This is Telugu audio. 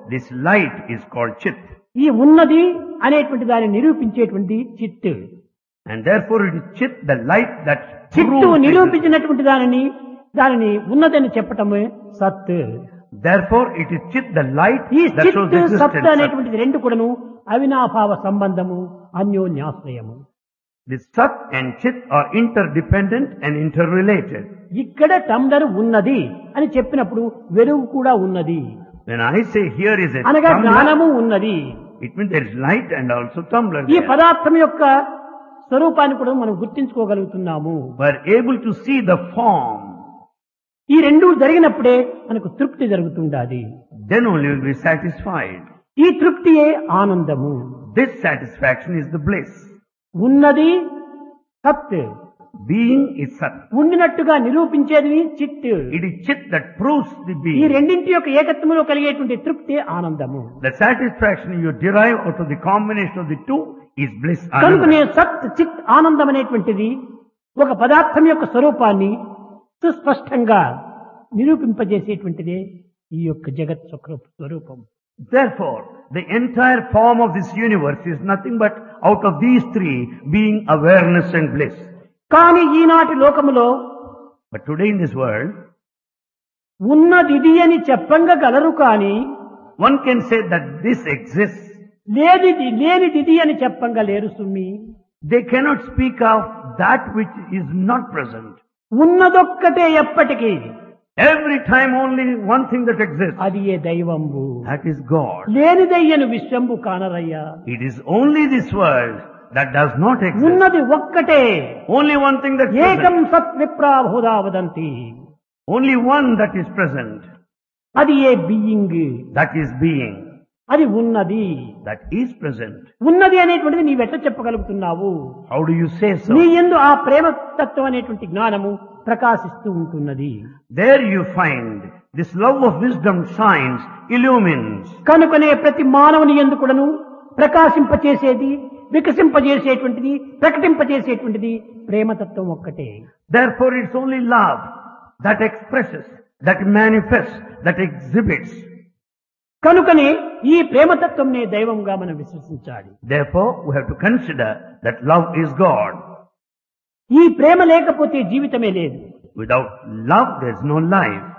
this light is called Chit. ఈ ఉన్నది అనేటువంటి దాన్ని నిరూపించేటువంటి చిత్తు And therefore it is Chit, the light that చిత్తు proves existence. నిరూపించినటువంటి దానిని దానిని ఉన్నదని చెప్పటమే సత్ Therefore it is Chit, the light ఈ that shows చిత్తు సత్ existence. అనేటువంటిది రెండు కూడాను అవినాభావ సంబంధము అన్యోన్యాశ్రయము The Sat and Chit are interdependent and interrelated. ఇక్కడ టంబ్లర్ ఉన్నది అని చెప్పినప్పుడు వెలుగు కూడా ఉన్నది When I say here is a అనగా tumbler, జ్ఞానము ఉన్నది it means there is light and also tumbler ఈ there. పదార్థం యొక్క స్వరూపాన్ని కూడా మనం గుర్తించుకోగలుగుతున్నాము We are able to see the form. ఈ రెండు జరిగినప్పుడే మనకు తృప్తి జరుగుతుండాలి Then only we will be satisfied. ఈ తృప్తియే ఆనందము This satisfaction is the bliss. ఉన్నది సత్ Being is Sat. ఉండినట్టుగా నిరూపించేది చిత్ It is Chit that proves the ఈ being. రెండింటి యొక్క ఏకత్వంలో కలిగేటువంటి తృప్తి ఆనందము The satisfaction you derive out of the combination of the two is bliss. కనుకనే Ananda. సత్ చిత్ ఆనందం అనేటువంటిది ఒక పదార్థం యొక్క స్వరూపాన్ని సుస్పష్టంగా నిరూపింపజేసేటువంటిదే ఈ యొక్క జగత్ స్వరూ- స్వరూపం Therefore, the entire form of this universe is nothing but out of these three being awareness and bliss. కానీ ఈనాటి లోకములో But today in this world, ఉన్నదిది అని చెప్పంగలరు కానీ one can say that this exists. లేనిది లేనిదిది అని చెప్పంగలేరు సుమ్మి They cannot speak of that which is not present. ఉన్నదొక్కటే ఎప్పటికీ Every time only one thing that exists. అది ఏ దైవంబు That is God. లేనిదయ్యను విశ్వంబు కానరయ్యా It is only this world that does not exist. ఉన్నది ఒక్కటే Only one thing that ఏకం present. సత్ విప్రాభూదా వదంతి Only one that is present. అది a being That is being. అది ఉన్నది That is present. ఉన్నది అనేటువంటిది నీవెట్లా చెప్పగలుగుతున్నావు How do you say so? నీ ఎందు ఆ ప్రేమ తత్వం అనేటువంటి జ్ఞానము ప్రకాశిస్తూ ఉంటున్నది There you find this love of wisdom shines, illumines. కనుకనే ప్రతి మానవుని ఎందు కూడాను ప్రకాశింపచేసేది వికసింపజేసేటువంటిది ప్రకటింపజేసేటువంటిది ప్రేమతత్వం ఒక్కటే Therefore it's only love that expresses, that manifests, that exhibits. కనుకనే ఈ ప్రేమతత్వంనే దైవంగా మనం విశ్వసించాలి Therefore we have to consider that love is God. ఈ ప్రేమ లేకపోతే జీవితమే లేదు Without love there is no life.